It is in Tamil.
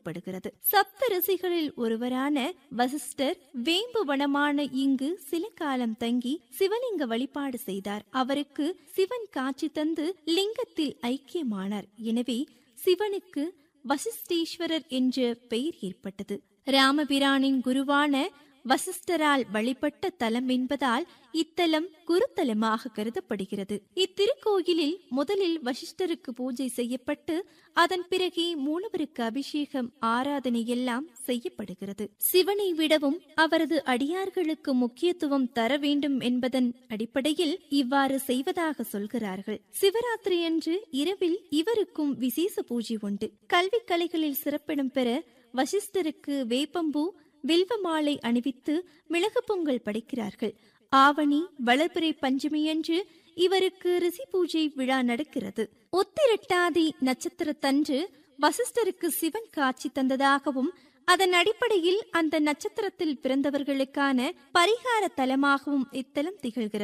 செய்யப்படுகிறது சப்த ரிஷிகளில் ஒருவரான வசிஷ்டர் வேம்பு வனமான இங்கு சில காலம் தங்கி சிவலிங்க வழிபாடு செய்தார் அவருக்கு சிவன் காட்சி தந்து லிங்கத்தில் ஐக்கியமானார் எனவே சிவனுக்கு வசிஷ்டீஸ்வரர் என்ற பெயர் ஏற்பட்டது ராமபிரானின் குருவான வசிஷ்டரால் வழிபட்ட தலம் என்பதால் இத்தலம் குருத்தலமாக கருதப்படுகிறது இத்திருக்கோயிலில் முதலில் வசிஷ்டருக்கு பூஜை செய்யப்பட்டு அதன் பிறகே மூலவருக்கு அபிஷேகம் ஆராதனை எல்லாம் செய்யப்படுகிறது சிவனை விடவும் அவரது அடியார்களுக்கு முக்கியத்துவம் தர வேண்டும் என்பதன் அடிப்படையில் இவ்வாறு செய்வதாக சொல்கிறார்கள் சிவராத்திரி அன்று இரவில் இவருக்கும் விசேஷ பூஜை உண்டு கல்வி கலைகளில் சிறப்பிடம் பெற வசிஷ்டருக்கு வேப்பம்பூ வில்வ மாலை அணிவித்து மிளகு பொங்கல் படைக்கிறார்கள் ஆவணி வளர்பிறை பஞ்சமியன்று இவருக்கு ரிஷி பூஜை விழா நடக்கிறது உத்திரட்டாதி நட்சத்திரத்தன்று வசிஷ்டருக்கு சிவன் காட்சி தந்ததாகவும் அதன் அடிப்படையில் அந்த நட்சத்திரத்தில் பிறந்தவர்களுக்கான பரிகார தலமாகவும் இத்தலம் திகழ்கிறது